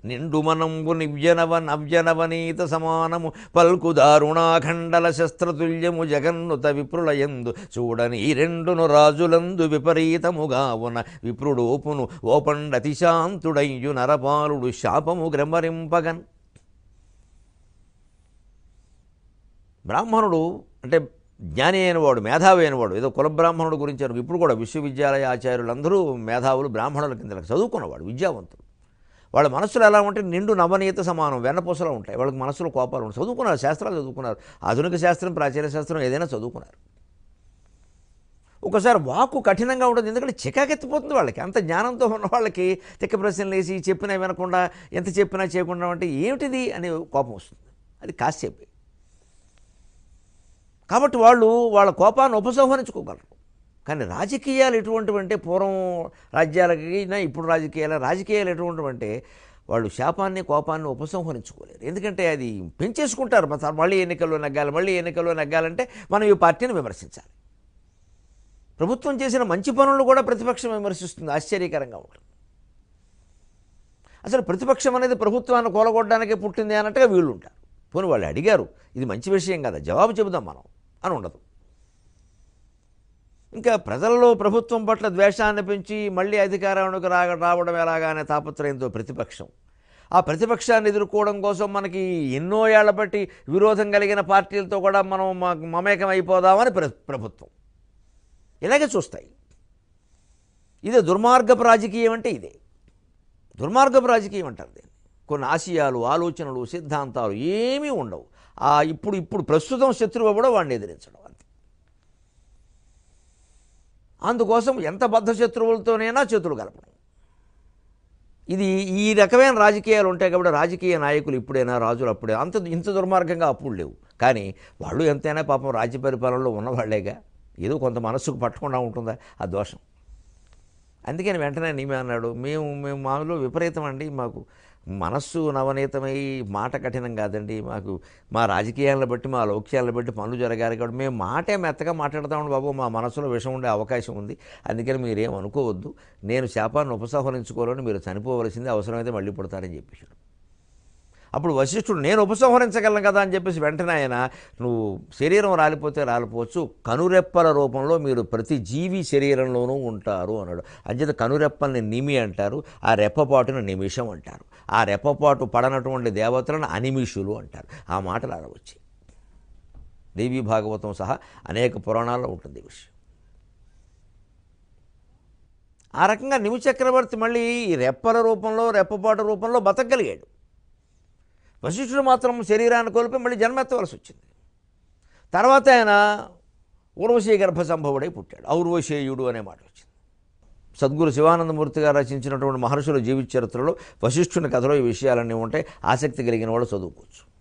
నిండు మనంబు నివ్యనవ నవ్యనవనీత సమానము పల్కు దారుణాఖండల శస్త్రతుల్యము జగన్నుత విప్రులయందు చూడని ఈ రెండును రాజులందు విపరీతముగా ఉన్న విప్రుడోపును ఓపండతిశాంతుడయ్యు నరపాలుడు శాపము గ్రమరింపగన్ బ్రాహ్మణుడు అంటే జ్ఞాని అయినవాడు మేధావి అయినవాడు ఏదో కుల బ్రాహ్మణుడు గురించి అనుకో. ఇప్పుడు కూడా విశ్వవిద్యాలయ ఆచార్యులందరూ మేధావులు బ్రాహ్మణుల కింద లెక్క. చదువుకున్నవాడు విద్యావంతుడు వాళ్ళ మనసులు ఎలా ఉంటే నిండు నవనీత సమానం వెన్నపూసలు ఉంటాయి వాళ్ళకి మనసులో కోపాలు ఉంటాయి చదువుకున్నారు శాస్త్రాలు చదువుకున్నారు ఆధునిక శాస్త్రం ప్రాచీన శాస్త్రం ఏదైనా చదువుకున్నారు ఒకసారి వాక్కు కఠినంగా ఉంటుంది ఎందుకంటే చికాకెత్తిపోతుంది వాళ్ళకి అంత జ్ఞానంతో ఉన్న వాళ్ళకి తిక్క ప్రశ్నలు వేసి చెప్పినా వినకుండా ఎంత చెప్పినా చేయకుండా అంటే ఏమిటిది అనే కోపం వస్తుంది అది కాసేపే కాబట్టి వాళ్ళు వాళ్ళ కోపాన్ని ఉపసంహరించుకోగలరు కానీ రాజకీయాలు ఎటువంటివి అంటే పూర్వం రాజ్యాలకి నా ఇప్పుడు రాజకీయాలు రాజకీయాలు ఎటువంటివి అంటే వాళ్ళు శాపాన్ని కోపాన్ని ఉపసంహరించుకోలేరు ఎందుకంటే అది పెంచేసుకుంటారు మన మళ్ళీ ఎన్నికల్లో నెగ్గాలి మళ్ళీ ఎన్నికల్లో నెగ్గాలంటే మనం ఈ పార్టీని విమర్శించాలి ప్రభుత్వం చేసిన మంచి పనులు కూడా ప్రతిపక్షం విమర్శిస్తుంది ఆశ్చర్యకరంగా ఉంటుంది అసలు ప్రతిపక్షం అనేది ప్రభుత్వాన్ని కూలగొట్టడానికి పుట్టింది అన్నట్టుగా వీళ్ళు ఉంటారు పోనీ వాళ్ళు అడిగారు ఇది మంచి విషయం కదా జవాబు చెబుదాం మనం అని ఉండదు ఇంకా ప్రజల్లో ప్రభుత్వం పట్ల ద్వేషాన్ని పెంచి మళ్ళీ అధికారానికి రా రావడం ఎలాగానే తాపత్రయంతో ప్రతిపక్షం ఆ ప్రతిపక్షాన్ని ఎదుర్కోవడం కోసం మనకి ఎన్నో ఏళ్ల బట్టి విరోధం కలిగిన పార్టీలతో కూడా మనం మా- మమేకం అయిపోదామని ప్ర ప్రభుత్వం ఇలాగే చూస్తాయి ఇదే దుర్మార్గపు రాజకీయం అంటే ఇదే దుర్మార్గపు రాజకీయం అంటారు దీన్ని కొన్ని ఆశయాలు ఆలోచనలు సిద్ధాంతాలు ఏమీ ఉండవు ఆ ఇప్పుడు ఇప్పుడు ప్రస్తుతం శత్రువు కూడా వాడిని ఎదిరించడం అంతే అందుకోసం ఎంత బద్ధ శత్రువులతోనైనా చేతులు కలపడం ఇది ఈ రకమైన రాజకీయాలు ఉంటాయి కాబట్టి రాజకీయ నాయకులు ఇప్పుడైనా రాజులు అప్పుడే అంత ఇంత దుర్మార్గంగా అప్పుడు లేవు కానీ వాళ్ళు ఎంతైనా పాపం రాజ్య పరిపాలనలో ఉన్నవాళ్లేగా ఏదో కొంత మనస్సుకు పట్టకుండా ఉంటుందా ఆ దోషం అందుకని వెంటనే నీమే అన్నాడు మేము మేము మాలో విపరీతం అండి మాకు మనస్సు నవనీతమై మాట కఠినం కాదండి మాకు మా రాజకీయాలను బట్టి మా లౌక్యాలను బట్టి పనులు జరగాలి కాబట్టి మేము మాటే మెత్తగా మాట్లాడతామండి బాబు మా మనసులో విషం ఉండే అవకాశం ఉంది అందుకని మీరేం అనుకోవద్దు నేను శాపాన్ని ఉపసంహరించుకోవాలని మీరు చనిపోవలసింది అవసరమైతే మళ్ళీ పుడతారని చెప్పేశాడు అప్పుడు వశిష్ఠుడు నేను ఉపసంహరించగలను కదా అని చెప్పేసి వెంటనే ఆయన నువ్వు శరీరం రాలిపోతే రాలిపోవచ్చు కనురెప్పల రూపంలో మీరు ప్రతి జీవి శరీరంలోనూ ఉంటారు అన్నాడు అంచేత కనురెప్పల్ని నిమి అంటారు ఆ రెప్పపాటును నిమిషం అంటారు ఆ రెప్పపాటు పడనటువంటి దేవతలను అనిమిషులు అంటారు ఆ మాటలు అలా వచ్చాయి దేవీ భాగవతం సహా అనేక పురాణాల్లో ఉంటుంది ఈ విషయం ఆ రకంగా నిమి చక్రవర్తి మళ్ళీ ఈ రెప్పల రూపంలో రెప్పపాటు రూపంలో బతకగలిగాడు వశిష్ఠుడు మాత్రం శరీరాన్ని కోల్పోయి మళ్ళీ జన్మెత్తవలసి వచ్చింది తర్వాత ఆయన ఊర్వశీ గర్భ సంభవుడై పుట్టాడు ఔర్వశేయుడు అనే మాట వచ్చింది సద్గురు శివానందమూర్తి గారు రచించినటువంటి మహర్షుల జీవిత చరిత్రలో వశిష్ఠుని కథలో ఈ విషయాలన్నీ ఉంటాయి ఆసక్తి కలిగిన వాళ్ళు చదువుకోవచ్చు